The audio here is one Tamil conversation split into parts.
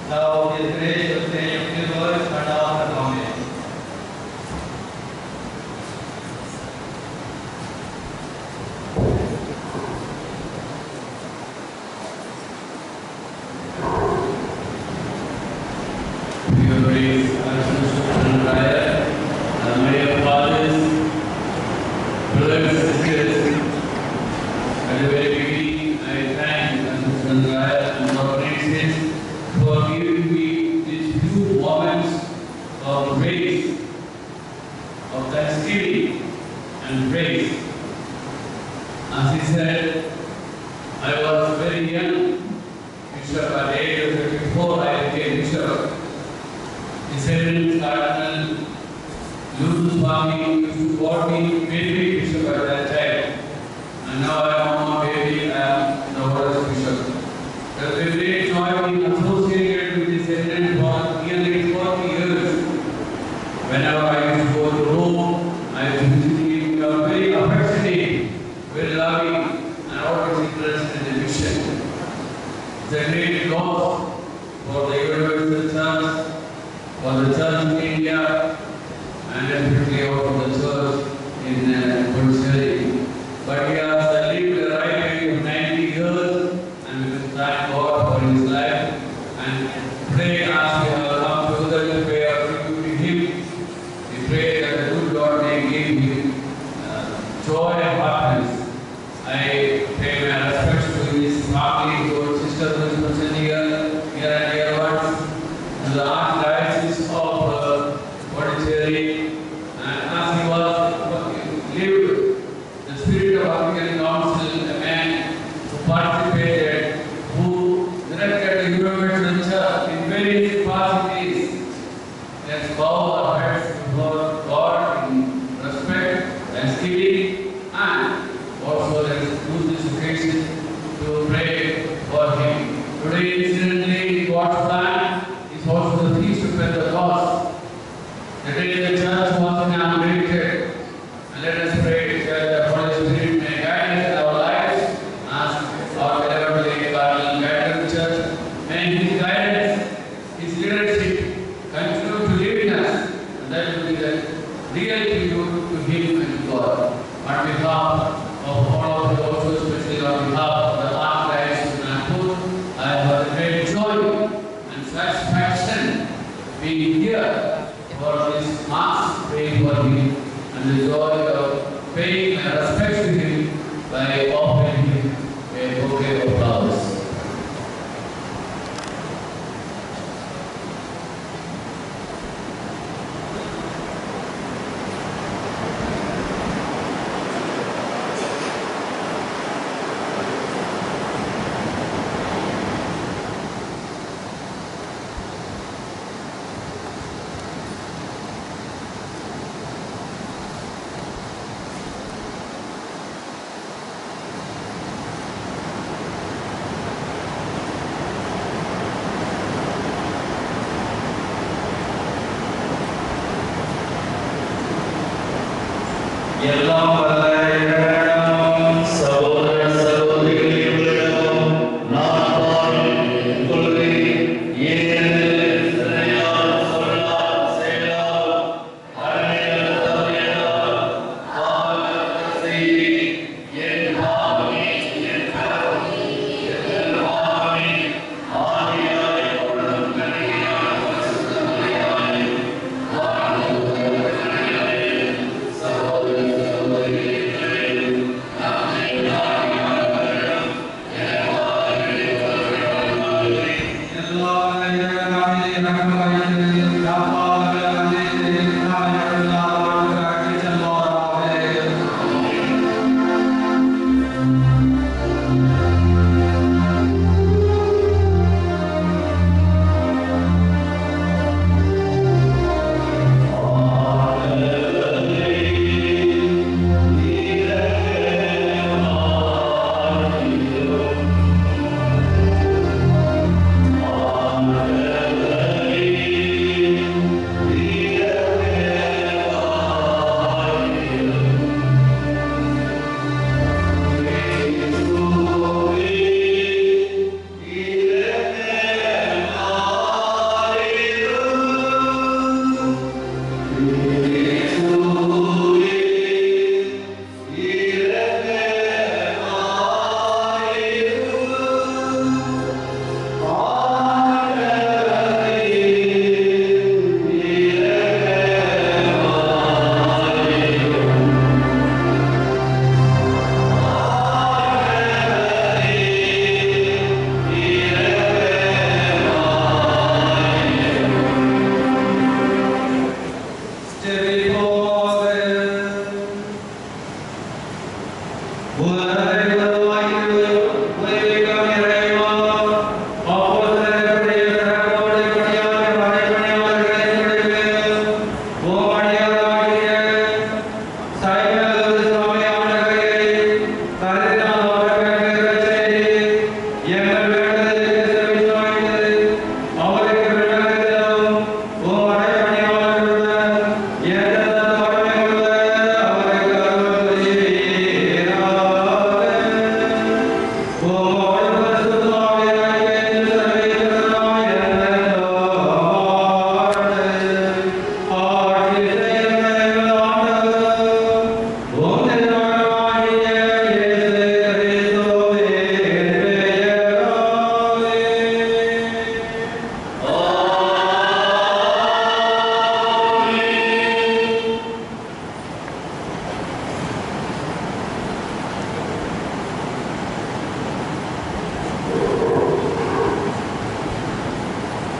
Now, the grace of the universe and our Amen. Your grace, our and prayer, and my fathers, brothers and sisters, at the very beginning, I thank Mr. Raya and Lord Francis for giving me these few moments of grace, of thanksgiving and praise. As he said, I was very young, Bishop, at the age of 54, I became Bishop. He said in Cardinal Lulu Swami used to call me baby Bishop at that time. And now I am a baby, I am the oldest bishop. The very joy being associated with this eminent for nearly 40 years. Whenever I used to go to Rome, I used to visit him, uh, very affectionate, very loving, and always interested in the mission. It's a great loss for the universal church, for the church in India, and especially also the church in uh, Puducherry. But he has lived a life of 90 years, and we will thank God for his life and pray as we have come together to pay our tribute to him. We pray that the good Lord may give him uh, joy and happiness. I pay my respects to his family, to his sister who is present here, here and dear ones, to the Archdiocese of uh, Pondicherry, and as he was lived the spirit of African Council, a man who participated, who directed the Universal Church in various capacities. Let's bow our heads before God in respect, thanksgiving, and also let's use this occasion to pray for him. Today, incidentally, God's plan is also the feast of Pentecost. The day the church was inaugurated. And let us pray that the Holy Spirit may guide us in our lives as our beloved Lady Cardinal guided the church. May His guidance, His leadership continue to live in us. And that will be the real tribute to Him and to God. On behalf of all of you, also especially on behalf of the Archdiocese of Nagpur, I have a great joy and satisfaction being here for this mass praying for him and the joy of paying my respects to him by offering him a bouquet of flowers.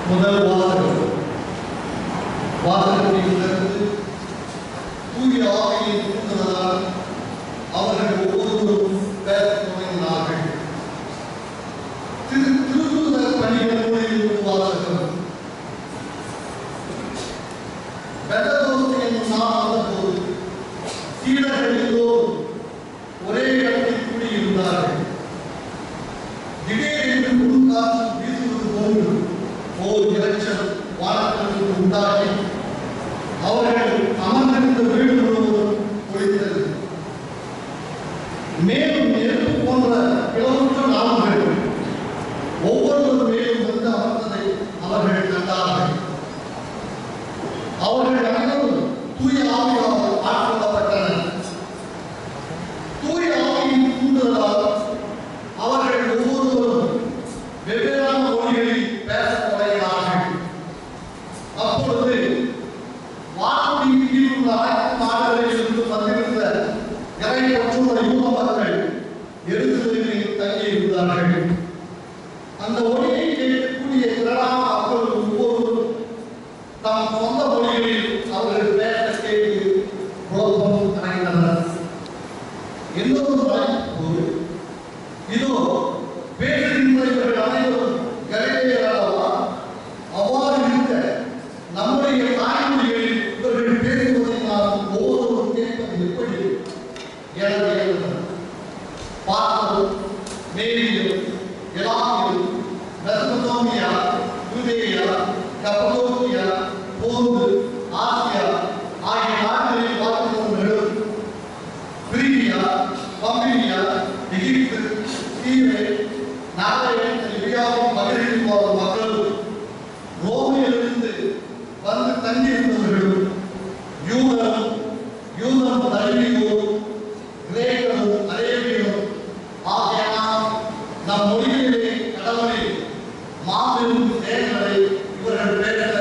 முதல் வாசகம் வாசகத்திலிருந்து தூய ஆவியின் தூண்டுதலால் அவர்கள் ஒவ்வொருவரும் பேசத் தொடங்கினார்கள் திரு திருத்துத பணிகள் நூலில் வாசகம் பெந்தகோஸ்து என்னும் நாள் வந்தபோது சீடர்கள் எல்லோரும் ஒரே இடத்தில் கூடியிருந்தார்கள் திடீரென்று கொடுங்காற்று வீசுவது போன்று ஓர் இரைச்சல் வானத்திற்கு உண்டாகி அவர்கள் அமர்ந்திருந்த வீடு முழுவதும் ஒழித்தது மேலும் நெருப்பு போன்ற பிளவுற்ற நாவுகள் ஒவ்வொருவர் மேலும் வந்து அமர்ந்ததை அவர்கள் கண்டார்கள் அவர்கள் அனைவரும் தூய ஆவியால் ஆட்கொள்ளப்பட்டனர் தூய ஆவியின் தூண்டுதலால் அவர்கள் ஒவ்வொருவரும் வெவ்வேறான மொழிகளில் பேசத் தொடங்கினார்கள் அப்பொழுது வானத்தின் கீழ் உள்ள அனைத்து நாடுகளிலிருந்து வந்திருந்த இறை பற்றுள்ள யூத மக்கள் எருசலேமில் தங்கியிருந்தார்கள் அந்த ஒளியை கேட்கக்கூடிய திரளான மக்கள் ஒவ்வொருவரும் தம் சொந்த மொழிகளில் அவர்கள் பேச கேட்டு குழப்பம் அடைந்தனர் எல்லோரும் போது இதோ பேசுகின்ற இவர்கள் அனைவரும் கலிலேயர் அல்லவா அவ்வாறு இருக்க நம்முடைய தாய்மொழிகளில் இவர்கள் பேசுவதை நாம் ஒவ்வொருவரும் கேட்பது எப்படி என எழுந்தனர் பார்த்ததும் மேரியும் எலாமியும் மெசபதோமியா யூதேயா கப்பலோக்கியா போந்து ஆசியா ஆகிய நாடுகளில் வாழ்ந்தவர்களும் பிரியா பம்பினியா எகிப்து சீரை நாகரிகம் லிபியாவும் பகுதியில் வாழும் மக்களும் ரோமிலிருந்து வந்து தங்கியிருந்தவர்களும் யூதரும் யூதம் தழுவியோரும் கிரேக்கரும் அரேபியரும் ஆகிய நாம் நம் மொழிகளிலே கடவுளை மாபெரும் செயல்களை இவர்கள் பேச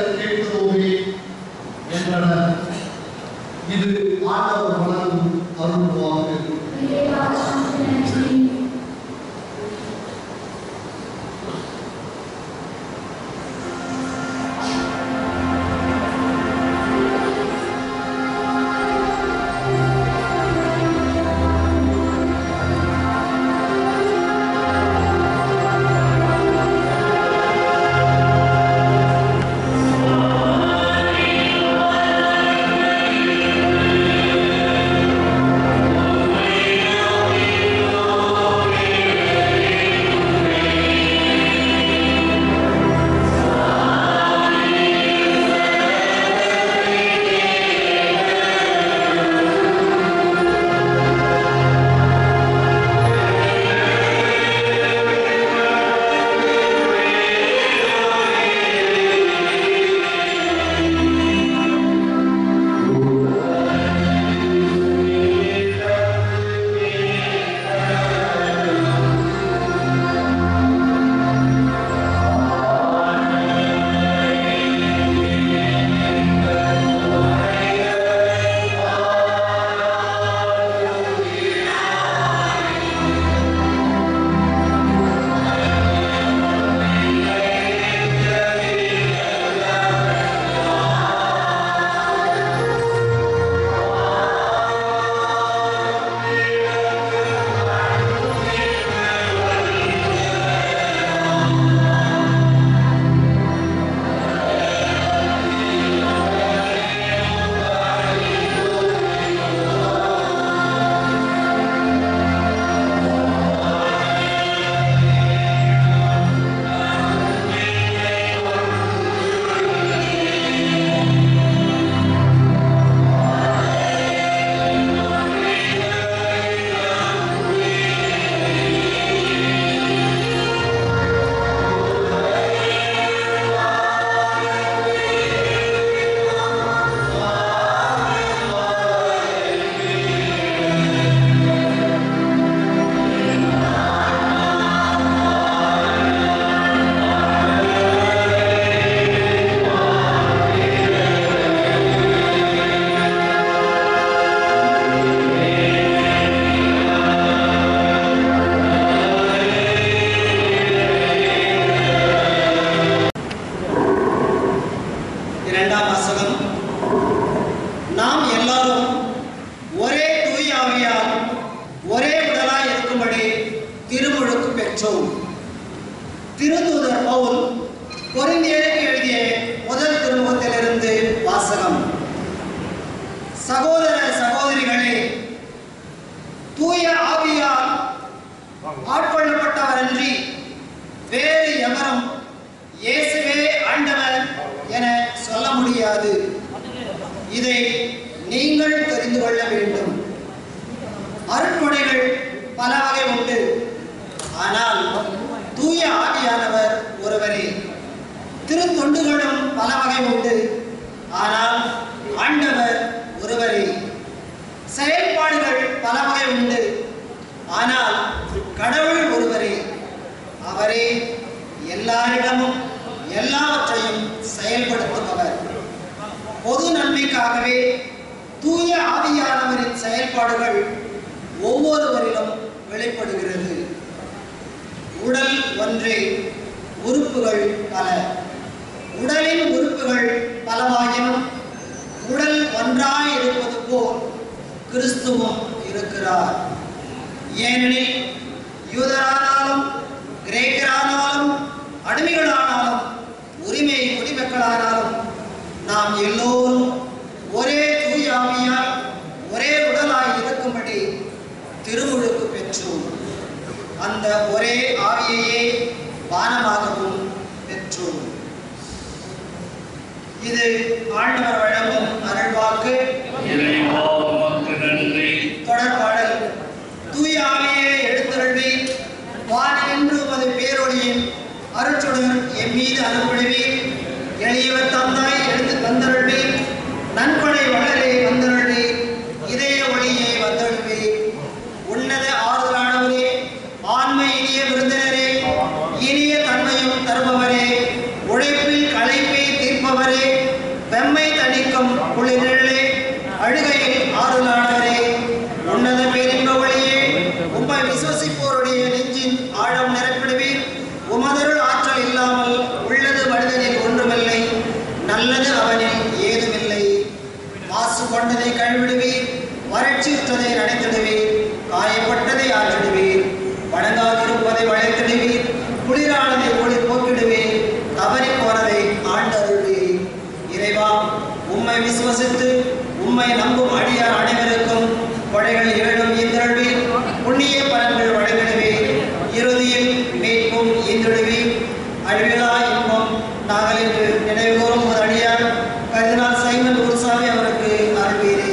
சகோதர சகோதரிகளே தூய ஆவியால் ஆட்கொள்ளப்பட்டவரன்றி வேறு எவரும் இயேசுவே ஆண்டவர் என சொல்ல முடியாது இதை நீங்கள் தெரிந்து கொள்ள வேண்டும் அருட்கொடைகள் பல வகை உண்டு ஆனால் தூய ஆவியானவர் ஒருவரே திருத்தொண்டுகளும் பல வகை உண்டு ஆனால் ஆண்டவர் ஒருவரே செயல்பாடுகள் பல வகை உண்டு ஆனால் கடவுள் ஒருவரே அவரே எல்லாரிடமும் எல்லாவற்றையும் செயல்படுத்துபவர் பொது நன்மைக்காகவே தூய ஆவியானவரின் செயல்பாடுகள் ஒவ்வொருவரிலும் வெளிப்படுகிறது உடல் ஒன்றே உறுப்புகள் பல உடலின் உறுப்புகள் பலவாயினும் உடல் ஒன்றாய் இருப்பது போல் கிறிஸ்துவும் இருக்கிறார் ஏனெனில் யூதரானாலும் கிரேக்கரானாலும் அடிமைகளானாலும் உரிமை குடிமக்களானாலும் நாம் எல்லோரும் ஒரே தூய ஆவியால் ஒரே உடலாய் இருக்கும்படி திருமுழுக்கு பெற்றோம் அந்த ஒரே ஆவியையே பானமாகவும் பெற்றோம் இது ஆண்டவர் வழங்கும் அருள்வாக்கு இறைவா உமக்கு நன்றி தொடர்பாடல் தூய ஆவியே எழுந்தருள்வி வானின்று உமது பேரொழியின் அருட்சுடர் என் மீது அனுப்பிடுவீர் எளியவர் தந்தாய் எழுந்து தந்தருள்வி நன்கொடை வளரே வந்தருள்வி இதய ஒளியே வந்தருள்வி உன்னத ஆறுதலானவரே ஆண்மை இனிய விருந்தினரே இனிய தன்மையும் தருபவரே உழைப்பில் களைப்பை தீர்ப்பவரே வெம்மை தணிக்கும் குளிரிலே அழுகையில் ஆறுதலானவரே உன்னத பேரின்ப ஒளியே உம்மை விசுவசிப்போருடைய நெஞ்சின் ஆழம் நிரப்பிடுவீர் உமதருள் ஆற்றல் இல்லாமல் உள்ளது மனிதனில் ஒன்றுமில்லை நல்லது அவனில் ஏதுமில்லை மாசு கொண்டதை கழுவிடுவீர் வறட்சியுற்றதை நனைத்திடுவீர் காயப்பட்டதை ஆற்றிடுவீர் வணங்காதிருப்பதை வளைத்திடுவீர் குளிரானதை குளிர் போக்கிடுவீர் தவறி போனதை ஆண்டருள்வீர் இறைவா உம்மை விசுவசித்து உம்மை நம்பும் அடியார் அனைவருக்கும் கொடைகள் ஏழும் ஈந்தருள்வீர் புண்ணிய பலன்கள் வழங்கிடுவீர் இறுதியில் மீட்பும் ஈந்திடுவீர் அழிவிலா இன்பம் நாங்கள் இன்று நினைவுகூரும் ஒரு அடியார் கர்தினால் சைமன் குருசாமி அவருக்கு அருள்வீரே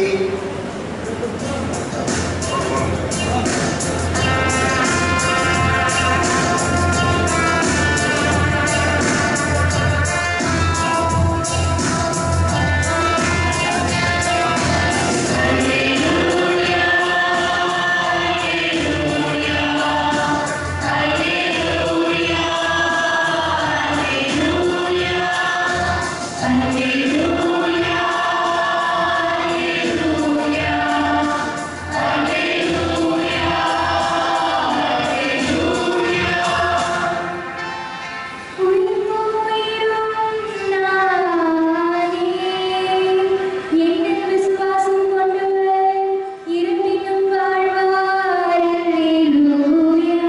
விசுவாசம் கொண்டவர் இருப்பினும் வாழ்வார் அல்லேலூயா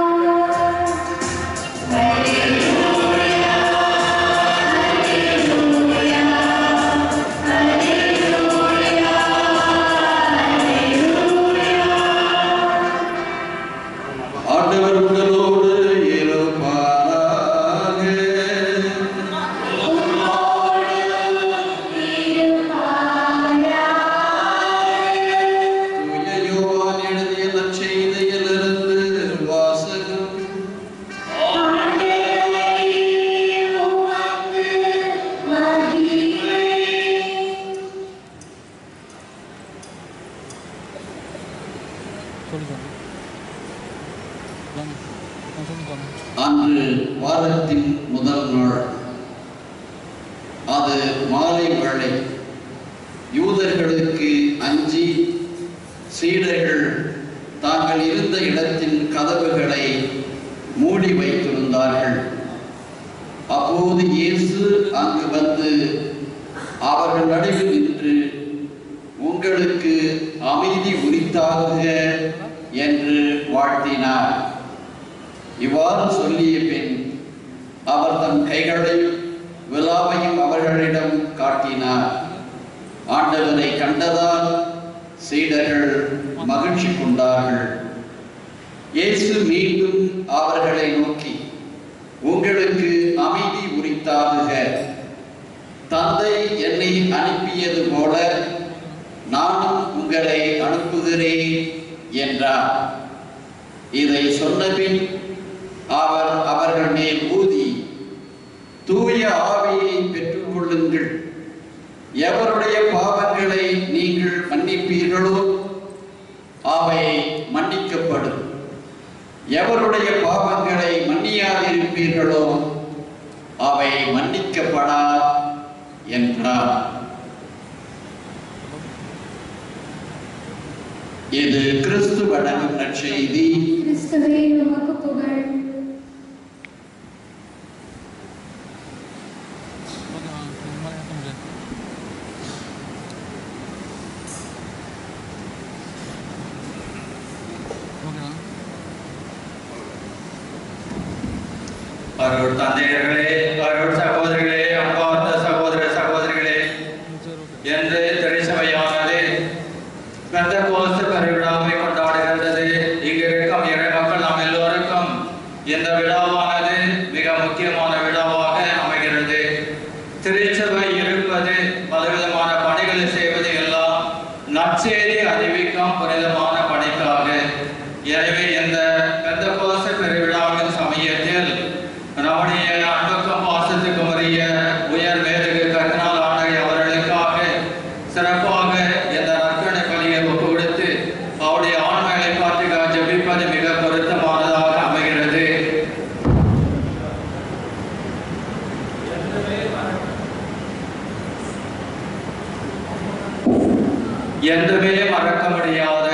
ஆண்டவர் உங்களோடு இருப்பாராக தூய யோவான் எழுதிய நற்செய்தியிலிருந்து வாசகம் அன்று வாரத்தின் முதல் நாள் அது மாலை வேளை யூதர்களுக்கு அஞ்சி சீடர்கள் தாங்கள் இருந்த இடத்தின் கதவுகளை மூடி வைத்திருந்தார்கள் அப்போது இயேசு அங்கு வந்து அவர்கள் நடுவில் நின்று உங்களுக்கு அமைதி உரித்தாக என்று வாழ்த்தினார் இவ்வாறு சொல்லிய பின் அவர் தம் கைகளையும் விழாவையும் அவர்களிடம் காட்டினார் ஆண்டவரை கண்டதால் சீடர்கள் மகிழ்ச்சி கொண்டார்கள் இயேசு மீண்டும் அவர்களை நோக்கி உங்களுக்கு அமைதி உரித்தாகுக தந்தை என்னை அனுப்பியது போல நானும் உங்களை அனுப்புகிறேன் என்றார் இதை சொன்னபின் அவர் அவர்கள் மேல் ஊதி தூய ஆவியை பெற்றுக்கொள்ளுங்கள் எவருடைய பாவங்களை நீங்கள் மன்னிப்பீர்களோ அவை மன்னிக்கப்படும் எவருடைய பாவங்களை மன்னியாதிருப்பீர்களோ அவை மன்னிக்கப்படா என்றார் இது கிறிஸ்து வழங்கும் நற்செய்தி கிறிஸ்துவே உமக்கு புகழ் அருள் தந்தையர்களே அருள் சகோதரிகளே அன்பார்ந்த சகோதர சகோதரிகளே என்று திருச்சபையானது பெந்தகோஸ்து பெருவிழாவை கொண்டாடுகின்றது இங்கு இருக்கும் இறை மக்கள் நாம் எல்லோருக்கும் இந்த விழாவானது மிக முக்கியமான விழாவாக அமைகிறது திருச்சபை இருப்பது பலவிதமான பணிகளை செய்வது எல்லாம் நற்செய்தி அறிவிக்கும் புனிதமான பணிக்காக எனவே இந்த பெந்தகோஸ்து பெருவிழாவின் சமயத்தில் நம்முடைய அன்புக்கும் பாசத்துக்கும் உரிய உயர் மேதகு கர்தினால் ஆண்டகை அவர்களுக்காக சிறப்பாக இந்த நற்கணை பலியை ஒப்பு கொடுத்து அவருடைய ஆண்மைகளை பார்த்து ஜெபிப்பது மிக பொருத்தமானதாக அமைகிறது என்றுமே மறக்க முடியாத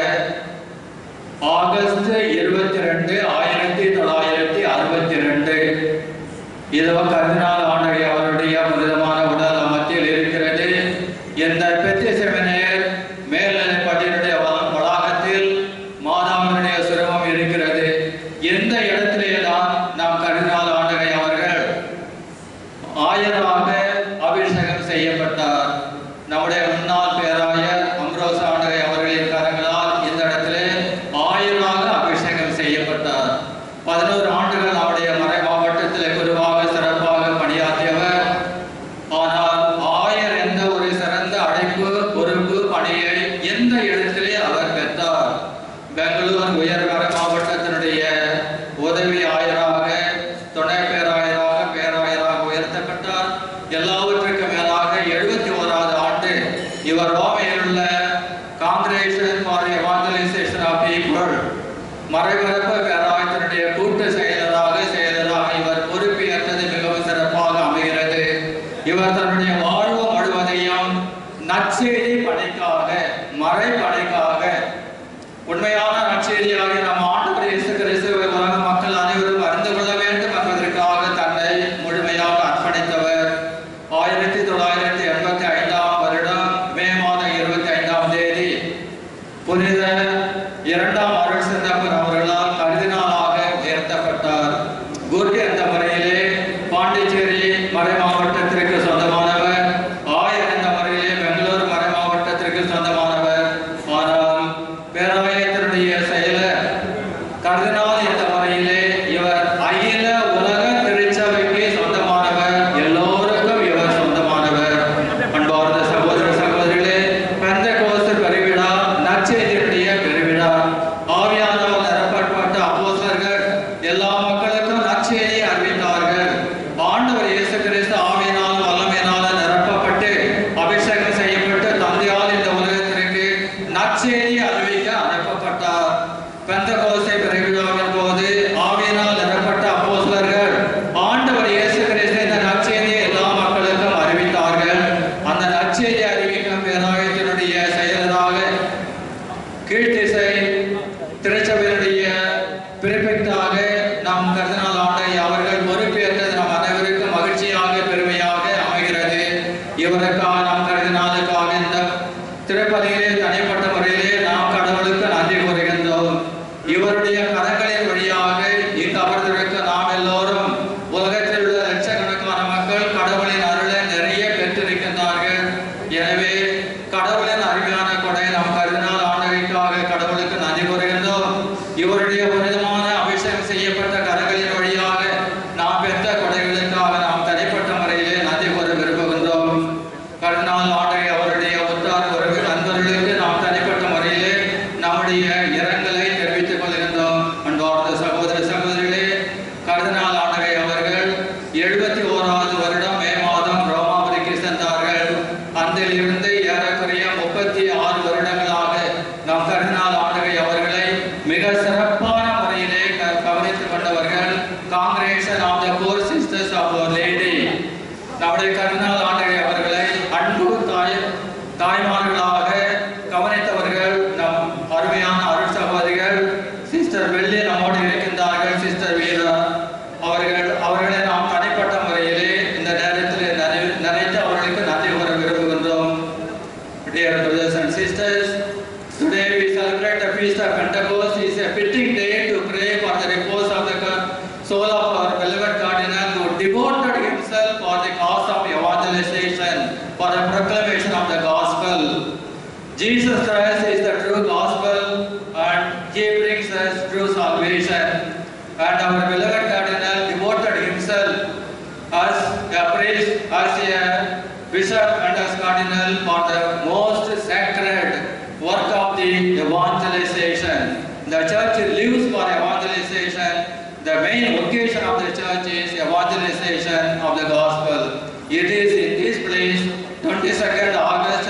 ஆகஸ்ட் இருபத்தி ரெண்டு ஆயிரத்தி தொள்ளாயிரத்தி அறுபத்தி ரெண்டு இதோ கர்தினால் ஆண்டகை அவருடைய புனிதமான உடல் மத்தியில் இருக்கிறது இந்த பெத்திய செமினர் மேல்நிலை பள்ளியினுடைய வள- வளாகத்தில் மாதாவினுடைய சிரமம் இருக்கிறது எந்த இடத்திலே தான் நாம் கர்தினால் ஆண்டகை அவர்கள் ஆயராக அபிஷேகம் செய்யப்பட்டார் நம்முடைய முன்னாள் பேராயர் அம்ரோஸ் ஆண்டகை அவர்களின் கரங்களால் இந்த இடத்திலே ஆயராக அபிஷேகம் செய்யப்பட்டார் பதினோரு ஆண்டுகள் அவருடைய மறை மாவட்டத்தில் குருவாக சிறப்பாக பணியாற்றியவர் ஆனால் ஆயர் என்ற ஒரு சிறந்த அழைப்பு பொறுப்பு பணியை எந்த இடத்திலே அவர் பெற்றார் பெங்களூர் உயர்கர மாவட்டத்தினுடைய உதவி ஆயராக துணை பேராயராக பேராயராக உயர்த்தப்பட்டார் எல்லாவற்றுக்கும் மேலாக எழுபத்தி ஓராவது ஆண்டு இவர் ரோமையில் உள்ள congregation for evangelization of people மறைமரப்பு பேராயத்தினுடைய கூட்டு செயலராக செயலராக இவர் பொறுப்பேற்றது மிகவும் சிறப்பாக அமைகிறது இவர் தன்னுடைய வாழ்வு முழுவதையும் நற்செய்தி பணிக்காக மறை பணிக்காக உண்மையான நற்செய்தியாக நம் ஆண்டவர் இயேசு கிறிஸ்துவை உலக மக்கள் அனைவரும் அறிந்து கொள்ள வேண்டும் என்பதற்காக தன்னை முழுமையாக அர்ப்பணித்தவர் ஆயிரத்தி தொள்ளாயிரத்தி எண்பத்தி ஐந்தாம் வருடம் மே மாதம் இருபத்தி ஐந்தாம் தேதி புனித இரண்டாம் அருள் சின்னப்பர் அவர்களால் கருதினாலாக உயர்த்தப்பட்டார் குரு என்ற முறையிலே பாண்டிச்சேரி மறை மாவட்டத்திற்கு சொந்தமானவர் ஆயர் என்ற முறையிலே பெங்களூர் மறை மாவட்டத்திற்கு சொந்தமானவர் ஆனால் பேராயத்தினுடைய செயலர் கர்தினால் என்ற முறையிலே இவர் அகில உலக திருச்சபைக்கு சொந்தமானவர் எல்லோருக்கும் இவர் சொந்தமானவர் அன்பார்ந்த சகோதர சகோதரிகளே பெந்த கோஸ்து பெருவிழா நற்செய்தியுடைய பெருவிழா ஆவியானவர் நிரப்பப்பட்ட அப்போஸ்தலர்கள் எல்லா மக்களுக்கும் நற்செய்தியை அறிவித்தார்கள் ஆண்டவர் இயேசு கிறிஸ்து ஆவியினால் வல்லமையினால் நிரப்பப்பட்டு அபிஷேகம் செய்யப்பட்டு தந்தையால் இந்த உலகத்திற்கு நற்செய்தியை அறிவிக்க அனுப்பப்பட்டார் பெந்தகோஸ்தை பெருவிழாவின் போது ஆவியினால் நிரப்பட்ட அப்போஸ்தலர்கள் ஆண்டவர் இயேசு கிறிஸ்து இந்த நற்செய்தியை எல்லா மக்களுக்கும் அறிவித்தார்கள் அந்த நற்செய்தி அறிவிக்கும் பேராயத்தினுடைய செயலராக கீழ்த்திசை திருச்சபையினுடைய பிரிப்பெக்டாக நாம் கருதினால் ஆண்டை அவர்கள் பொறுப்பேற்றது நம் அனைவருக்கும் மகிழ்ச்சியாக பெருமையாக நம்முடைய கருணால் ஆண்டகை அவர்களை அன்பு தாய் தாய்மார்களாக கவனித்தவர்கள் நம் அருமையான அருள் சகோதரிகள் சிஸ்டர் வெள்ளி நம்மோடு இருக்கின்றார்கள் சிஸ்டர் வீரா அவர்கள் அவர்களை நாம் தனிப்பட்ட முறையிலே இந்த நேரத்தில் நினை- நினைத்து அவர்களுக்கு நன்றி கூற விரும்புகின்றோம் Dear brothers and sisters, today we celebrate the feast of Pentecost. It is a fitting day to pray for the repose of the co- soul of our beloved Cardinal who devoted himself for the cause of evangelization, for the proclamation of the gospel. Jesus Christ is the true gospel and he brings us true salvation. And our beloved Cardinal devoted himself as a priest, as a bishop and as cardinal for the most sacred work of the evangelization. The church lives for evangelization. The main occasion of the church is evangelization of the gospel. It is in this place, 22nd August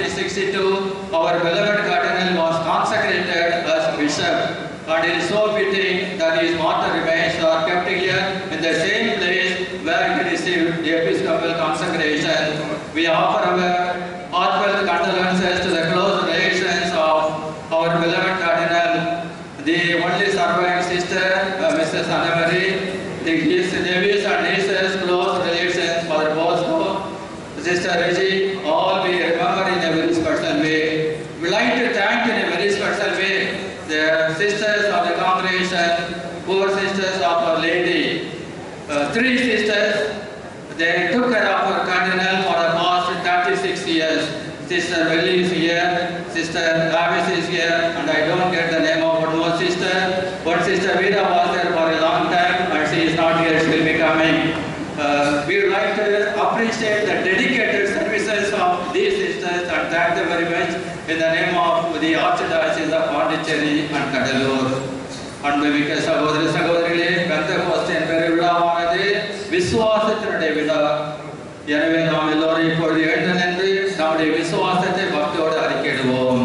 1962, our beloved cardinal was consecrated as bishop. And it is so fitting that his mortal remains are kept here in the same place where he received the episcopal consecration. We offer our heartfelt condolences to the close relations of our beloved cardinal, the only surviving sister, uh, Mrs. Anna Marie, the his nephews and nieces, close relations, Father Bosco, Sister Reggie, all we remember in a very special way. We like to thank in a very special way the sisters of the congregation, poor sisters of Our Lady. Uh, three sisters, they took care of our cardinal for the past 36 years. Sister Welly is here, Sister Travis is here, and I don't get the name of one more sister. One sister Vida was there for a long time, and she is not here, she will be coming. Uh, we would like to appreciate the dedicated services of these sisters and thank them very much in the name of the Archdiocese of Pondicherry and Kadalur. அன்புமிக்க சகோதர சகோதரிகளே பெந்த கோஸ்டின் பெருவிழாவானது விசுவாசத்தினுடைய விழா எனவே நாம் எல்லோரும் இப்பொழுது எழுந்து நின்று நம்முடைய விசுவாசத்தை பக்தியோடு அறிக்கையிடுவோம்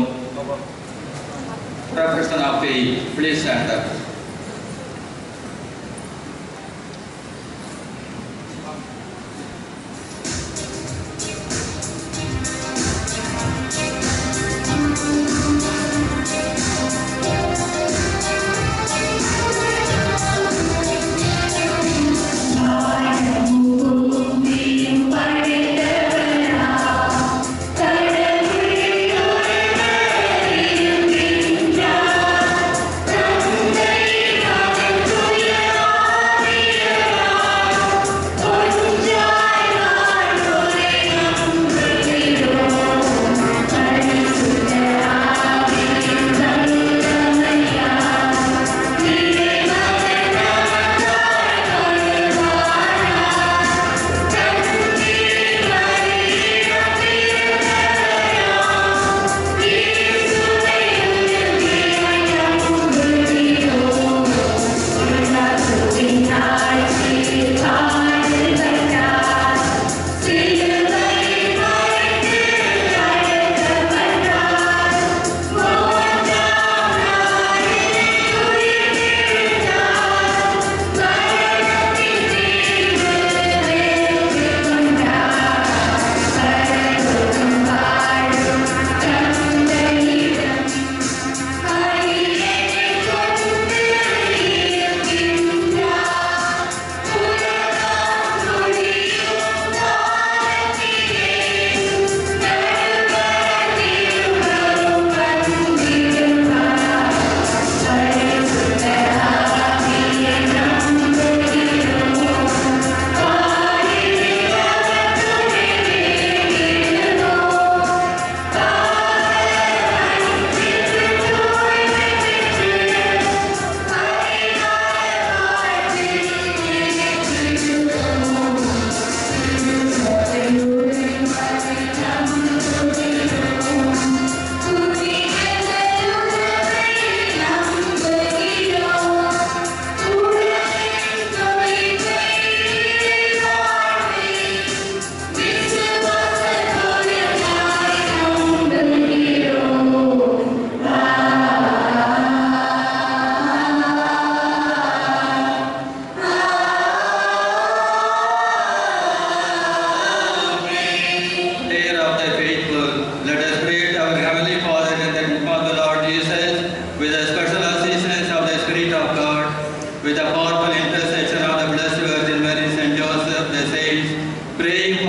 Profession of faith, please stand up. கடவுள்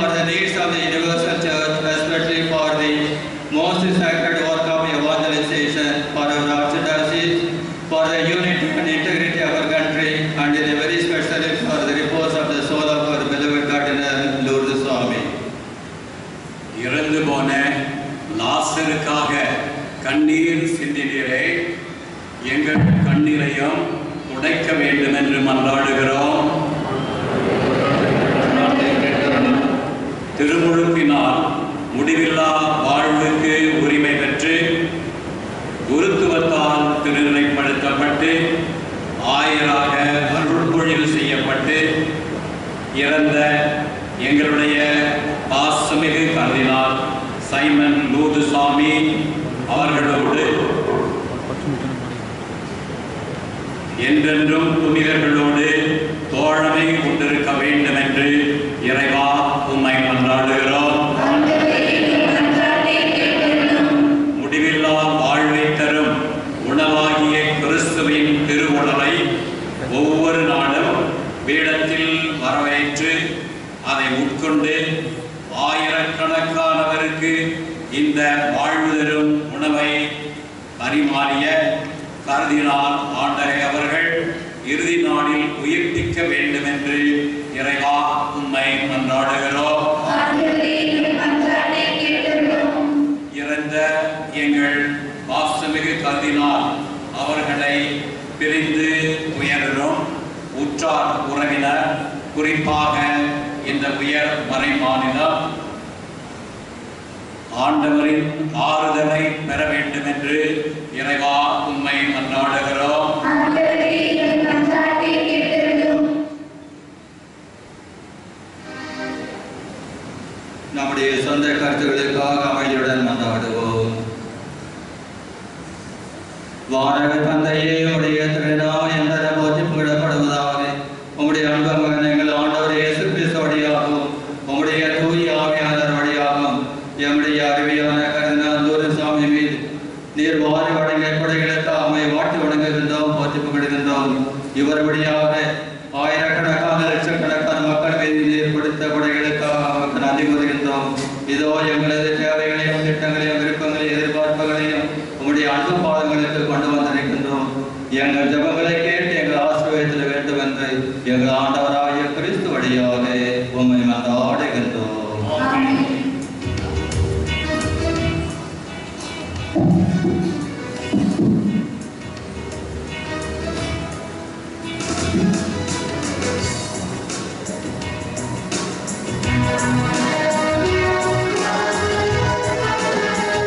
for the needs of the universal church, especially for the most sacred work of evangelization for our archdiocese, for the unity and integrity of our country, and in a very specially for the repose of the soul of our beloved Cardinal Lourdes Swami. இறந்து போன லாசருக்காக கண்ணீர் சிந்தினீரே எங்கள் கண்ணீரையும் உடைக்க வேண்டும் என்று மன்றாடுகிறோம் திருமுழுக்கினால் முடிவில்லா வாழ்வுக்கு உரிமை பெற்று குருத்துவத்தால் திருநிலைப்படுத்தப்பட்டு ஆயராக அருள்பொழிவு செய்யப்பட்டு இறந்த எங்களுடைய பாசமிகு கருதினார் சைமன் லூதுசாமி அவர்களோடு என்றென்றும் புனிதர்களோடு தோழமை கொண்டிருக்க வேண்டும் என்று இறைவா உம்மை மன்றாடுகிறோம் முடிவில்லா வாழ்வை தரும் உணவாகிய கிறிஸ்துவின் திருவுணவை ஒவ்வொரு நாளும் பீடத்தில் வரவேற்று அதை உட்கொண்டு ஆயிரக்கணக்கானவருக்கு இந்த வாழ்வு தரும் உணவை பரிமாறிய கருதினால் ஆண்டகை அவர்கள் இறுதி நாளில் உயிர்ப்பிக்க வேண்டும் என்று இறைவா உம்மை மன்றாடுகிறோம் இறந்த எங்கள் வாசமிகு கருதினால் அவர்களை பிரிந்து உயரும் உற்றார் உறவினர் குறிப்பாக இந்த உயர் மறை மாநிலம் ஆண்டவரின் ஆறுதலை பெற வேண்டும் என்று இறைவா உம்மை மன்றாடுகிறோம் நம்முடைய சொந்த கருத்துக்களுக்காக அமைதியுடன் மன்றாடுவோம் வானக தந்தையே உடைய திருநாமம் எந்த போற்றி புகழப்படுவதாக உம்முடைய அன்பு மகன் எங்கள் ஆண்டவர் இயேசு கிறிஸ்து வழியாகவும் உம்முடைய தூய ஆவியாளர் வழியாகவும் எம்முடைய அறிவியான கருதினால் தூர சாமி மீது நீர் வாரி வழங்கிய கொடைகளுக்கு அம்மை வாட்டி வணங்குகின்றோம் போற்றி புகழுகின்றோம் இவர் வழியாக ஆயிரக்கணக்கான லட்சக்கணக்கான மக்கள் மீது நீர் கொடுத்த கொடைகளுக்காக அவருக்கு நன்றி கூறுகின்றோம் இதோ எங்களது தேவைகளையும் திட்டங்களையும் விருப்பங்களையும் எதிர்பார்ப்புகளையும் உம்முடைய அன்பு பாதங்களுக்கு கொண்டு வந்திருக்கின்றோம் எங்கள் ஜபங்களை கேட்டு எங்கள் ஆசீர்வாதத்தில் வேண்டும் என்று எங்கள் ஆண்டவராகிய கிறிஸ்து வழியாக உம்மை மன்றாடுகின்றோம் ஆ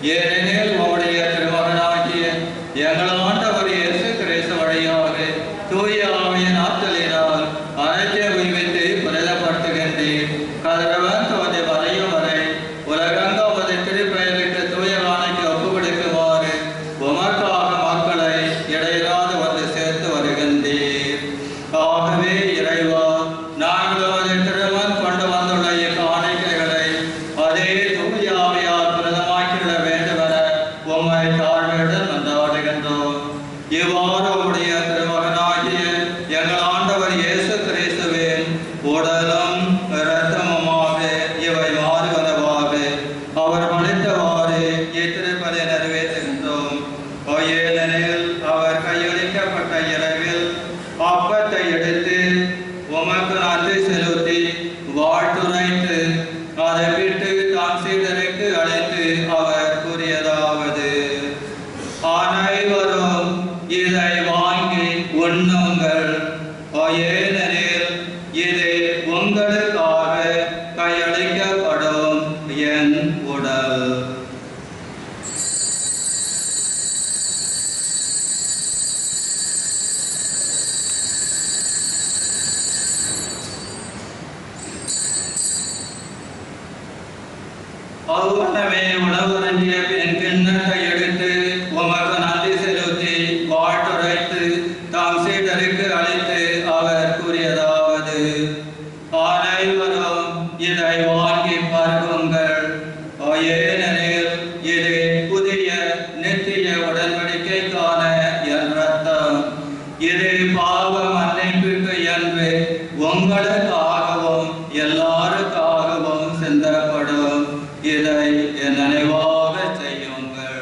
ஏனெனில் உம்முடைய திருமகனாகிய எங்கள் ஆண்டவர் இயேசு கிறிஸ்து வழியாக தூய ஆவியின் ஆற்றலினால் அனைத்தை உய்வித்து புனிதப்படுத்துகின்றீர் கதிரவன் தோன்றி வரையும் வரை உலகங்க உமது திருப்பெயருக்கு தூய ஆணைக்கு ஒப்புக் கொடுக்குமாறு உமக்காக மக்களை இடையிலாது வந்து சேர்த்து வருகின்றீர் ஆகவே இறைவா நாங்கள் உமது திருமன் கொண்டு வந்துள்ள இக்காணிக்கைகளை அதே தூய ஆவியால் பிரதமாக்கிவிட வேண்டுமென உம்மை தாழ்மையுடன் மன்றாடுகின்றோம் இவ்வாறு உம்முடைய திருமகனாகிய எங்கள் ஆண்டவர் இயேசு கிறிஸ்துவின் உடலும் இரத்தமுமாக இவை மாறுவனவாக அவர் மன்னித்தவாறு இத்திருப்பதை நிறைவேற்றுகின்றோம் ஏனெனில் அவர் கையளிக்கப்பட்ட இரவில் அப்பத்தை எடுத்து உமக்கு நன்றி செலுத்தி வாழ்த்துரைத்து அதை விட்டு தாம் சீடருக்கு அழைத்து அவர் கூறியதாவது அனைவரும் இதை வாங்கி உண்ணுங்கள் ஏனெனில் இது உங்களுக்காக கையளிக்கப்படும் என் உடல் அவ்வளவே உணவருந்திய பின் கிண்ணத்தை எடுத்து உமக்கு நன்றி செலுத்தி வாழ்த்துரைத்து தாம் சீடருக்கு அழைத்து அவர் கூறியதாவது அனைவரும் இதை வாங்கி பார்க்குங்கள் ஏனெனில் இது புதிய நித்திய உடன்படிக்கைக்கான என் ரத்தம் இது பாவ மன்னிப்புக்கு என்று உங்களுக்காகவும் எல்லாருக்காகவும் சிந்தப்படும் இதை என் நினைவாக செய்யுங்கள்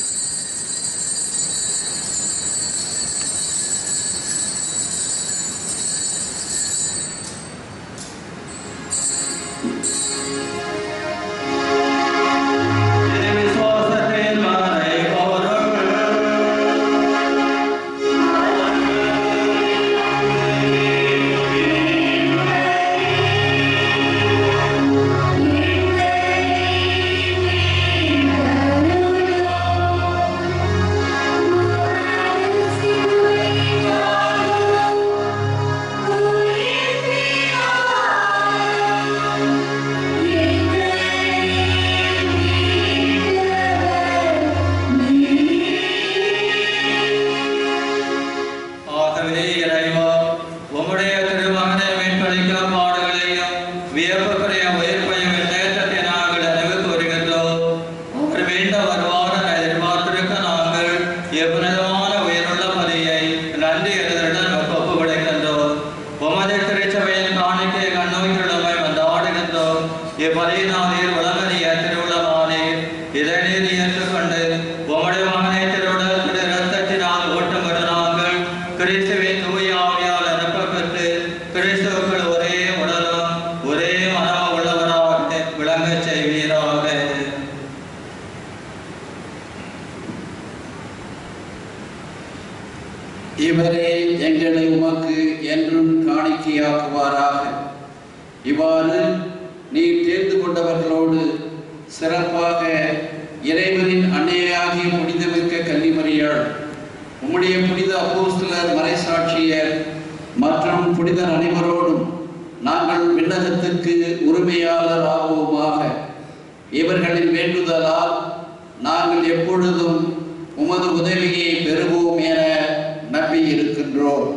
இது விசுவாசத்தின் மறைபொருள். ஆகவே இறைவா உம்முடைய திருமகனை மீன்பளிக்க பாடுகளையும் வியப்புக்குரிய உயிர்ப்பையும் நேற்றத்தை நாங்கள் நினைவு கூறுகின்றோம் அவர் மீண்டும் வருவார் என எதிர்பார்த்திருக்க நாங்கள் எவ்விதமான உயிருள்ள பலியை நன்றி எதிரிடம் ஒப்பு கொடுக்கின்றோம் உமது திருச்சபையின் காணிக்கை கண்ணோக்கியுள்ளமை வந்தாடுகின்றோம் இப்பலியினாதீர் உலகறிய திருவுளமானீர் இதை நீர் ஏற்றுக்கொண்டு உம்முடைய மகனை திருவுடல் திரு இரத்தத்தினால் ஓட்டம் நாங்கள் கிறிஸ்துவின் தூய ஆவியால் அனுப்பப்பட்டு கிறிஸ்துவுக்குள் ஒரே உடலும் ஒரே மனம் உள்ளவராக விளங்கச் செய்வீராக இவரே எங்களை உமக்கு என்றும் காணிக்கையாக்குவாராக இவ்வாறு நீ தேர்ந்து கொண்டவர்களோடு சிறப்பாக இறைவனின் அன்னையாகிய புனிதமிக்க கன்னிமரியாள் உம்முடைய புனித அப்போஸ்தலர் மறைசாட்சியர் மற்றும் புனிதர் அனைவரோடும் நாங்கள் விண்ணகத்துக்கு உரிமையாளர் ஆவோமாக இவர்களின் வேண்டுதலால் நாங்கள் எப்பொழுதும் உமது உதவியை பெறுவோம் என நம்பியிருக்கின்றோம்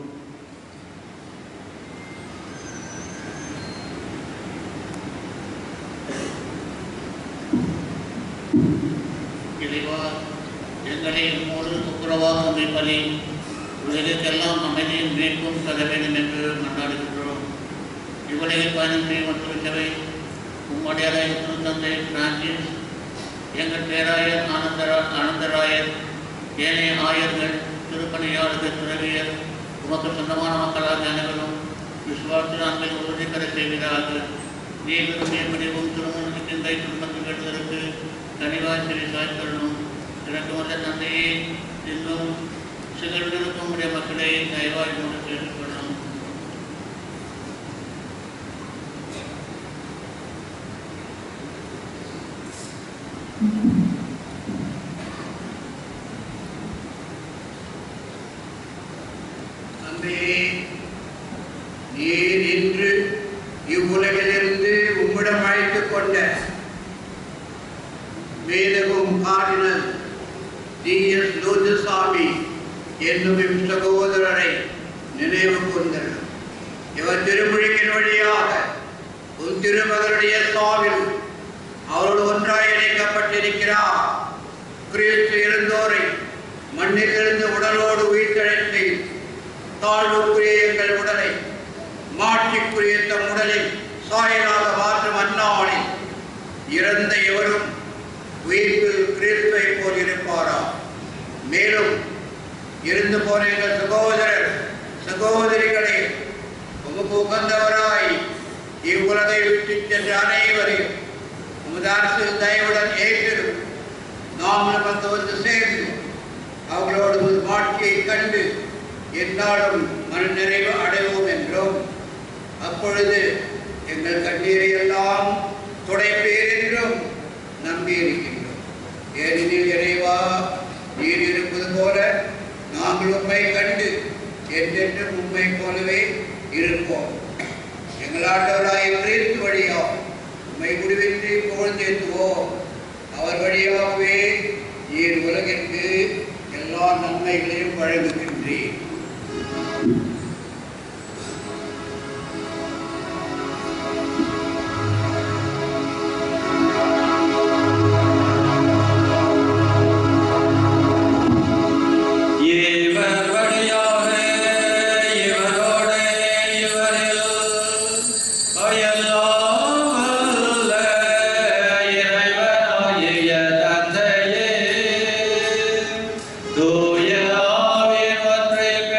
இறைவா எங்களை உம்மோடு துப்புரவாக அமைப்பதை உலகெல்லாம் அமைதியும் மீட்பும் தர வேண்டும் என்று மன்றாடுகின்றோம் இவ்வுலகில் பயணம் செய்ய மற்றவை உம்முடைய திருத்தந்தை பிரான்சிஸ் எங்கள் பேராயர் ஆனந்தரா ஆனந்தராயர் ஏனைய ஆயர்கள் திருப்பணியாளர்கள் துறவியர் உமக்கு சொந்தமான மக்களாக அனைவரும் விசுவாச அன்பில் உறுதி பெற செய்வதாக நீ விரும்பிய முடிவும் திருமணத்தின் கை குடும்பத்தில் பெறுவதற்கு கனிவாய் சிறை சாய்த்தரணும் எனக்கு வந்த தந்தையே இன்னும் சிலருடனுக்கும் உடைய மக்களை தயவாய் கொண்டு கேட்டுக்கொள்ளணும் Thank தந்தையே நீர் இன்று இவ்வுலகிலிருந்து உம்மிடம் அழைத்துக் கொண்ட மேதகும் காரினல் டி எஸ் லோஜசாமி என்னும் எம் சகோதரரை நினைவு கூர்ந்தனர் இவர் திருமொழியின் வழியாக உன் திருமகனுடைய சாவில் அவரோடு ஒன்றாய் இணைக்கப்பட்டிருக்கிறார் கிறிஸ்து இருந்தோரை மண்ணிலிருந்து உடலோடு உயிர்த்தழைத்து தாழ்வுக்குரிய எங்கள் உடலை மாற்றிக்குரிய தம் உடலில் சாயலாக மாற்றும் அந்நாளில் இறந்த எவரும் உயிர்ப்பில் கிறிஸ்துவை போல் இருப்பாரா மேலும் இருந்து போன எங்கள் சகோதரர் சகோதரிகளே உமக்கு உகந்தவராய் இவ்வுலகை விட்டு சென்ற அனைவரையும் உமது அரசு தயவுடன் ஏற்றிடும் நாமளும் வந்து வந்து சேர்ந்து அவர்களோடு உமது மாட்சியை கண்டு எந்நாளும் மன நிறைவு அடைவோம் என்றோம் அப்பொழுது எங்கள் கண்ணீரை எல்லாம் துடைப்பேர் என்றும் நம்பியிருக்கின்றோம் ஏனெனில் இறைவா நீர் இருப்பது போல நாங்கள் உண்மை கண்டு என்றென்றும் உண்மை போலவே இருப்போம் எங்கள் ஆண்டவராய் கிறிஸ்து வழியா உண்மை முடிவின்றி புகழ்ந்தேத்துவோம் அவர் வழியாகவே நீர் உலகிற்கு எல்லா நன்மைகளையும் வழங்குகின்றீர் இவர் வழியாக இவரோடு இவரில் எல்லாம் வல்ல இறைவனாகிய தந்தையே தூய ஆவியின் ஒன்றில்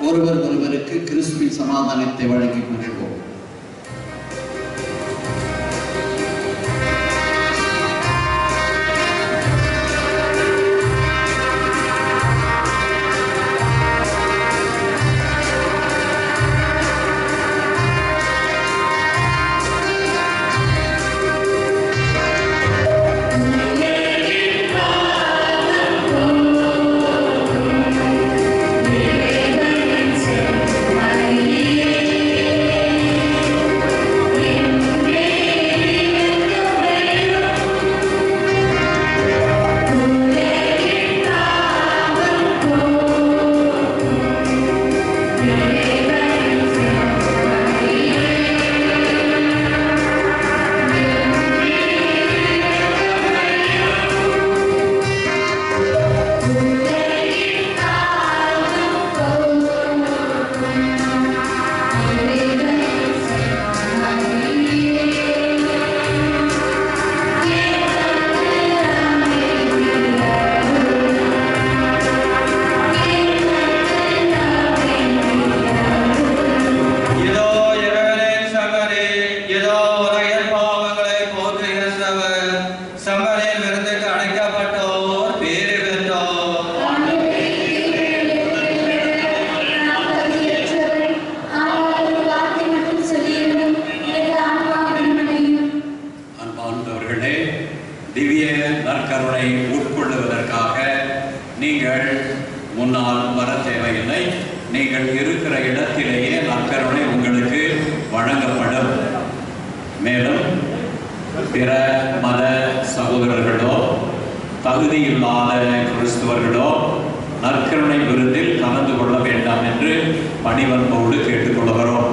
ஒருவர் ஒருவருக்கு கிறிஸ்துவின் சமாதானத்தை வழங்கி மகிழ்வோம் இதோ இறைவனின் சமரி, இதோ உலகின் பாவங்களை போக்குகின்றவர். சமரின் விருந்துக்கு அழைக்கப்பட்டோர் பேறு பெற்றோர். அன்பார்ந்தவர்களே திவ்ய நற்கருணை உட்கொள்ளுவதற்காக நீங்கள் முன்னால் வர தேவையில்லை நீங்கள் இருக்கிற இடத்திலேயே நற்கருணை உங்களுக்கு வழங்கப்படும் மேலும் பிற மத சகோதரர்களோ தகுதியில்லாத கிறிஸ்துவர்களோ நற்கருணை விருந்தில் கலந்து கொள்ள வேண்டாம் என்று பணிவன்போடு கேட்டுக்கொள்கிறோம்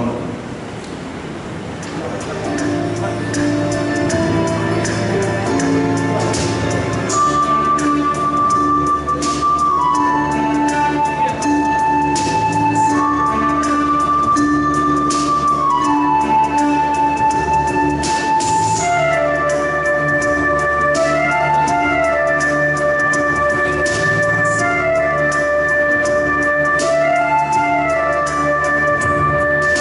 Thank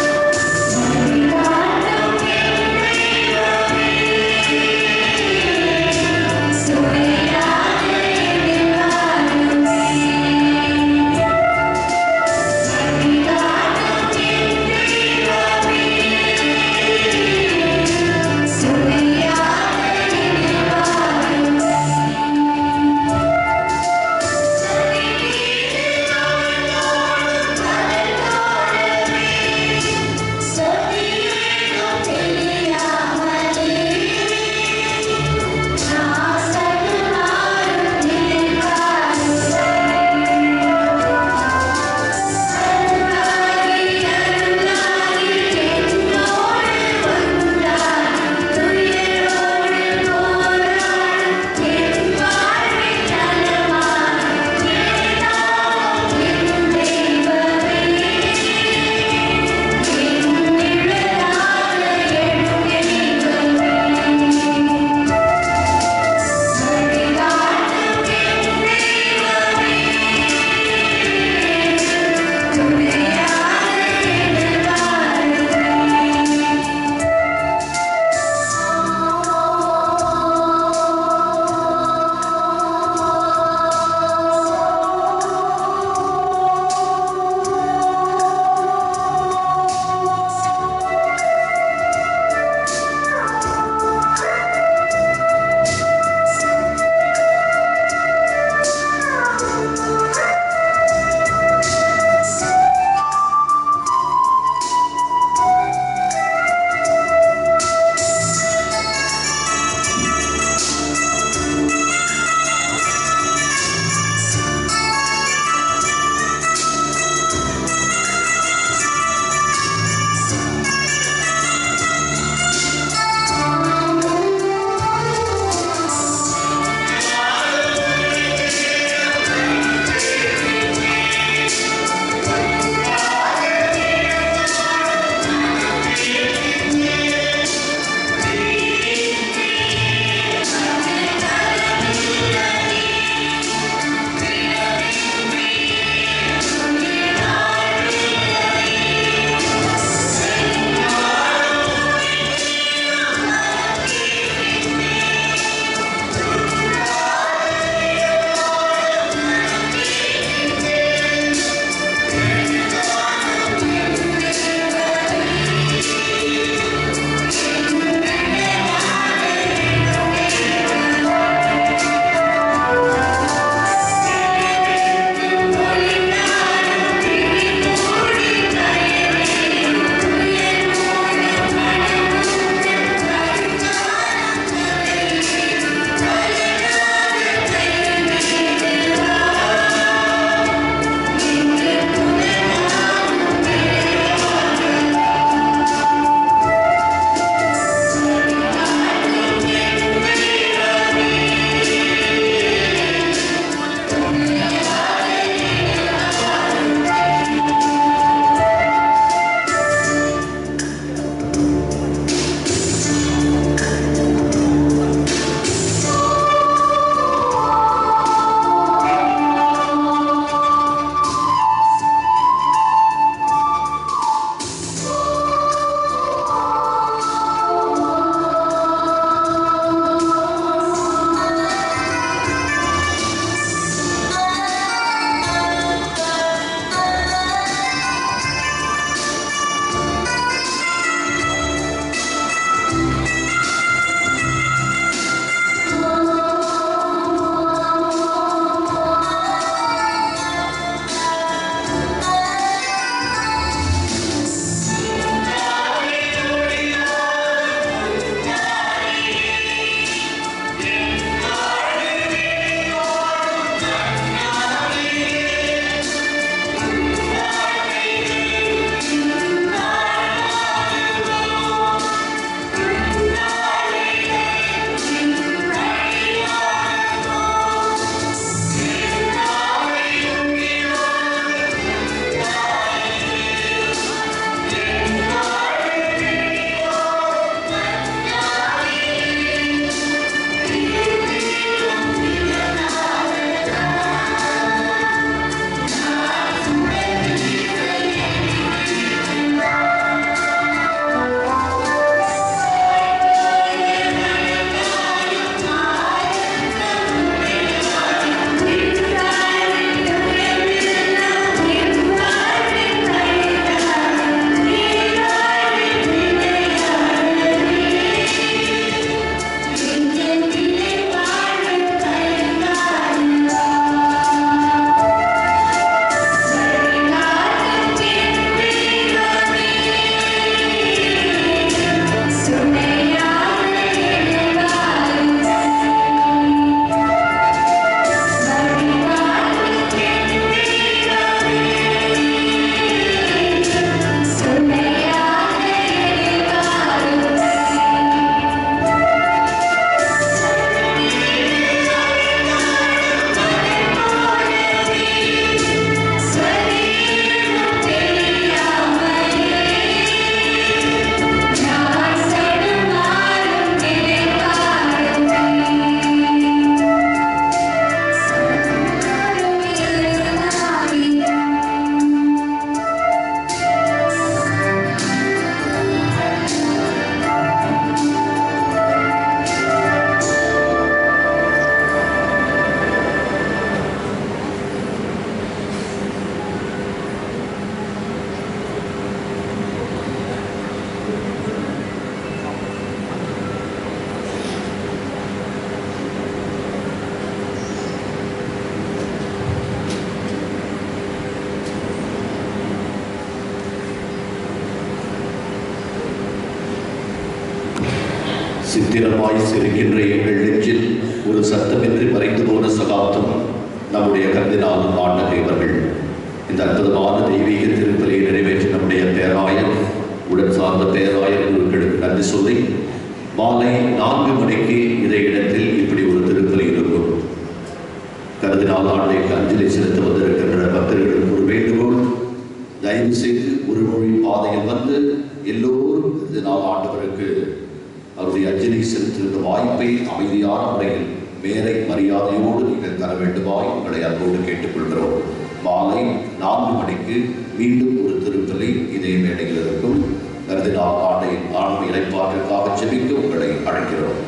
சித்திரமாய் சிரிக்கின்ற எங்கள் நெஞ்சில் ஒரு சத்தமின்றி மறைந்து போன சகாப்தம் நம்முடைய கர்தினால் ஆண்டகை அவர்கள் இந்த அற்புதமான தெய்வீக திருப்பலியை நிறைவேற்றி நம்முடைய பேராயர் உடன் சார்ந்த பேராயர் குருக்களுக்கு நன்றி சொல்லி மாலை நான்கு மணிக்கு இதே இடத்தில் இப்படி ஒரு திருப்பலி இருக்கும் கருதினால் ஆண்டைக்கு அஞ்சலி செலுத்த வந்திருக்கின்ற பக்தர்களுக்கு ஒரு வேண்டுகோள் தயவு செய்து ஒரு மொழி பாதையில் வந்து எல்லோரும் கருதினால் ஆண்டவருக்கு அவருடைய அஞ்சலி செலுத்துகின்ற வாய்ப்பை அமைதியான முறையில் மேலை மரியாதையோடு நீங்கள் தர வேண்டுமாய் உங்களை அன்போடு கேட்டுக்கொள்கிறோம் மாலை நான்கு மணிக்கு மீண்டும் ஒரு திருப்பலி இதே மேடையில் இருக்கும் கருதினால் ஆண்டை ஆன்ம இலைப்பாற்றிற்காக ஜெபிக்க உங்களை அழைக்கிறோம்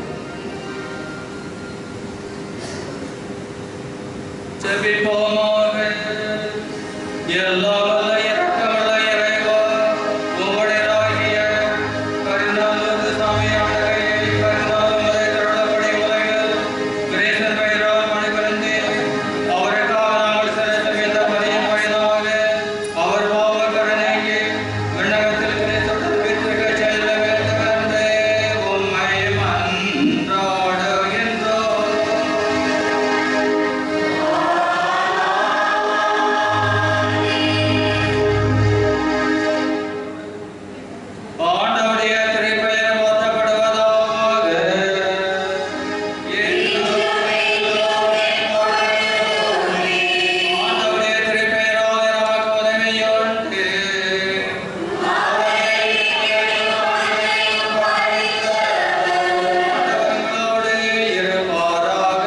ஜெபிப்போமாக எல்லா வல்ல இரக்கமுள்ள இறைவா, உம்முடையதாகிய கருணாமிகு சாமியானவரே, கருணாமிகு திருளப்படி உலகில் கிரேசன் பெயரால் பணிபுரிந்தீர். அவருக்காக நாங்கள் செலுத்தும் இந்த பலியின் வழியாக அவர் பாவ கருணைக்கு விண்ணகத்தில் கிறிஸ்துவுடன் வீற்றிருக்கச் செல்ல வேண்டுமென்று உம்மை மன்றாடுகின்றோம். ஆண்டவருடைய திருப்பெயர் போற்றப்படுவதாக. ஆண்டவருடைய திருப்பெயரால் நமக்கு உதவியுண்டு. ஆண்டவர்களோடு இருப்பாராக.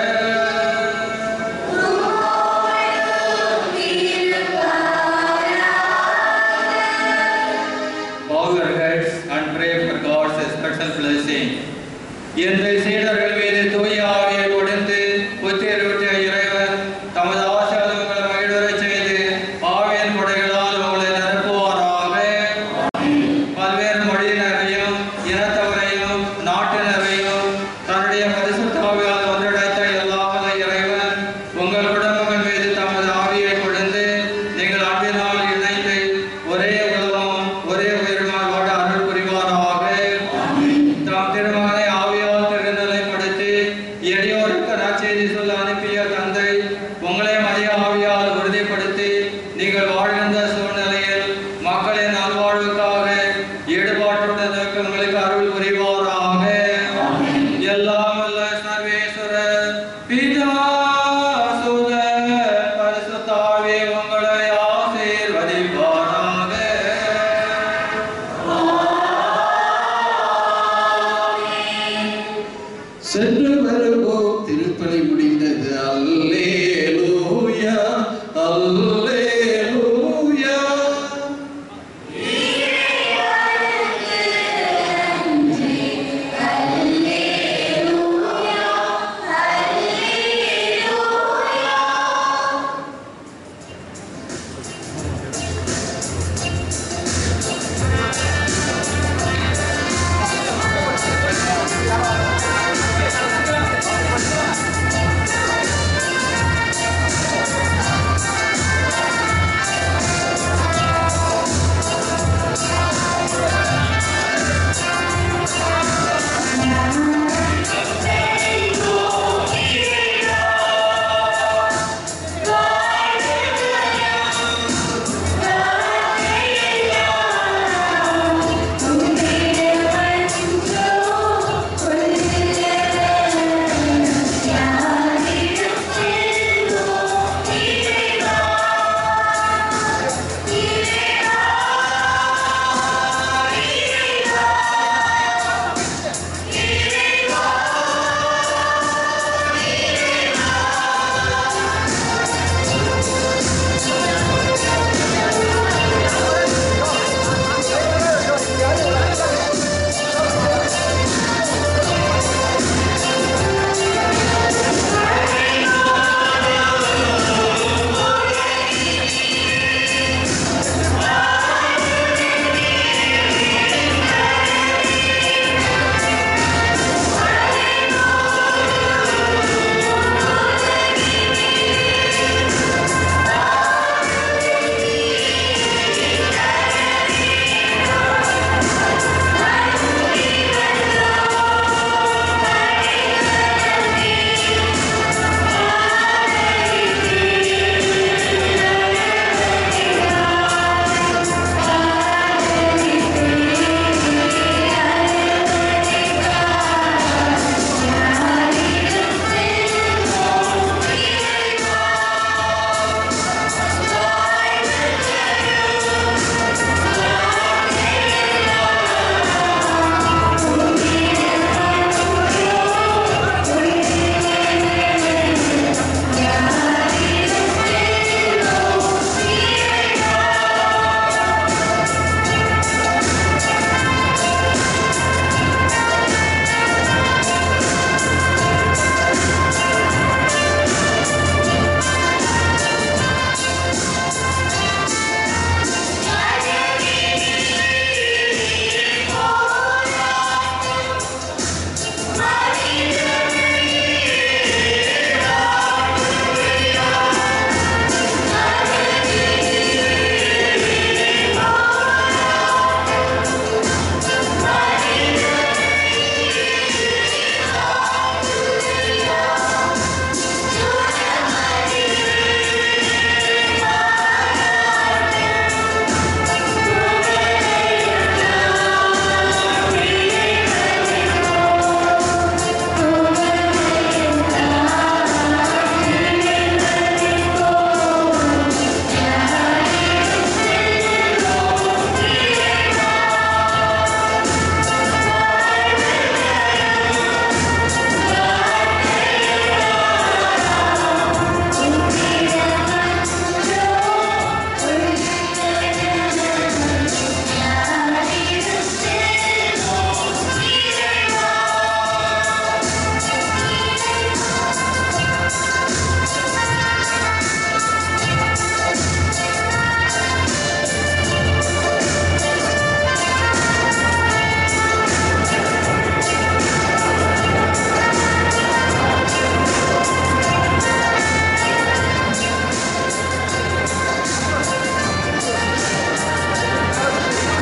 bow your heads and pray for God's special blessing. என்று சீடர்கள் மீது தூய ஆவியை கொடுத்து புத்திரவிட்ட இறைவன் தமது ஆசீர்வாதங்களை மகிழ்வரச் செய்து ஆவியின் கொடைகளால் உங்களை நிரப்புவாராக பல்வேறு மொழியினரையும் இனத்தவரையும் நாட்டினரையும் தன்னுடைய பரிசுத்த ஆவியால் ஒன்றிணைத்த எல்லாம் வல்ல இறைவன் உங்கள் குடும்பங்கள் மீது தமது ஆவியை கொடுத்து நீங்கள் அன்பினால் இணைந்து ஒரே உலகம் ஒரே உயிரினால் வாழ அருள் புரிவாராக தாம் திருமகனை ஆவியால் திருநிலைப்படுத்தி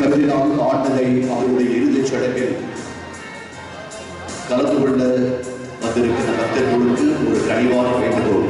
கருதினால் ஆண்டகை அவருடைய இறுதிச் சடங்கில் கலந்து கொள்ள வந்திருக்கிற பக்தர்களுக்கு ஒரு கனிவான வேண்டுகோள்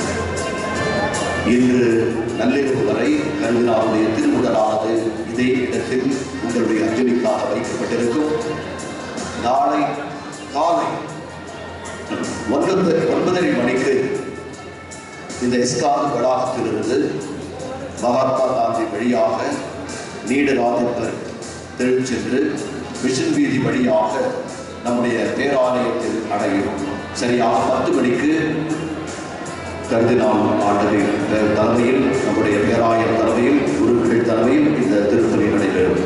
இன்று நள்ளிரவு வரை கருதினாருடைய திருமுடலானது இதே இடத்தில் உங்களுடைய அஞ்சலிக்காக வைக்கப்பட்டிருக்கும் நாளை காலை ஒன்பது ஒன்பதரை மணிக்கு இந்த இஸ்கான் வளாகத்திலிருந்து மகாத்மா காந்தி வழியாக நீடராஜப்பர் தெளிச்சென்று மிஷன் வீதி வழியாக நம்முடைய பேராலயத்தில் அடையும் சரியாக பத்து மணிக்கு கருதினால் ஆண்டகை தலைமையில் நம்முடைய பேராய தலைமையில் குருக்கள் தலைமையில் இந்த திருப்பலி நடைபெறும்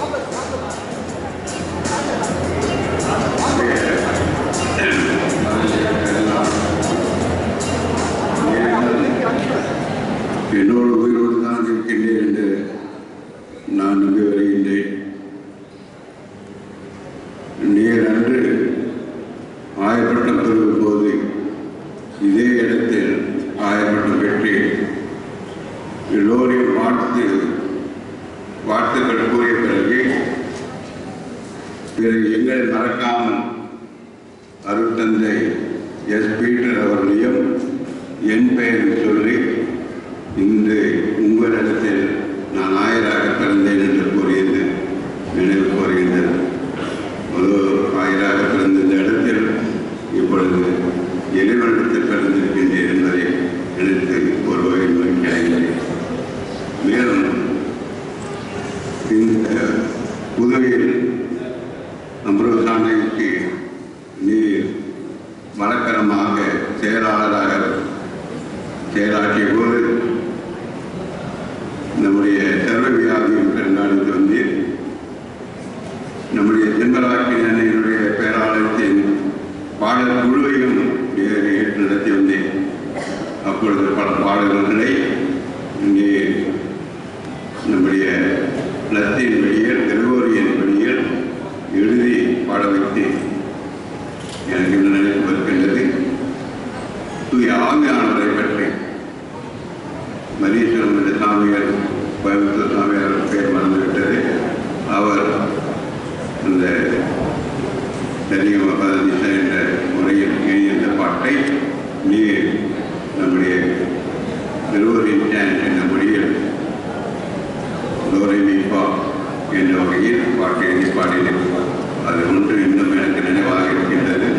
என்னோடு உயிரோடு தான் இருக்கின்றேன் என்று நான் நம்பி வருகின்றேன் நீர் அன்று ஆயப்பட்டம் பெறும் போது இதே இடத்தில் ஆயப்பட்டம் பெற்று எல்லோரையும் வாழ்த்து வாழ்த்துக்கள் கூறிய பிறகு பிறகு எங்களை மறக்காமல் அருட்தந்தை எஸ் பீட்டர் அவர்களையும் என் பெயரை சொல்லி இன்று உங்களிடத்தில் நான் ஆயராக பிறந்தேன் என்று கூறியது நினைவு கூறுகின்றது ஒரு ஆயராக பிறந்த இந்த இடத்தில் இப்பொழுது இறைவனிடத்தில் பிறந்திருக்கின்றேன் என்பதை நினைத்து ஒரு வகை நோக்கிறேன் மேலும் இந்த புதுவையில் அம்ரோசாமிக்கு நீர் வழக்கரமாக செயலாளராக செயலாற்றிய போது நம்முடைய சர்வ வியாதியும் பெருநாளுக்கு வந்தீர் நம்முடைய ஜென்மராக்கின் அன்னையினுடைய பேராலயத்தின் பாடல் குழுவையும் நேர் ஏற்று நடத்தி வந்தேன் அப்பொழுது பல பாடல்களை இங்கே நம்முடைய லத்தீன் வழியில் கிரகோரியன் வழியில் எழுதி பாட வைத்து எனக்கு இந்த நினைப்பு இருக்கின்றது தூய ஆவியானவரை பற்றி மதீஸ்வரம் என்ற சாமியார் கோயம்புத்தூர் சாமியார் பெயர் மறந்துவிட்டது அவர் அந்த தெரியும் பதினஞ்சு என்ற முறையில் எழுதிய இந்த பாட்டை நீர் நம்முடைய திருவரின் டான்ஸ் என்ற மொழியில் லோரை மீப்பா என்ற வகையில் பாட்டை எழுதி பாடினேன் அது ஒன்று இன்னும் எனக்கு நினைவாக இருக்கின்றது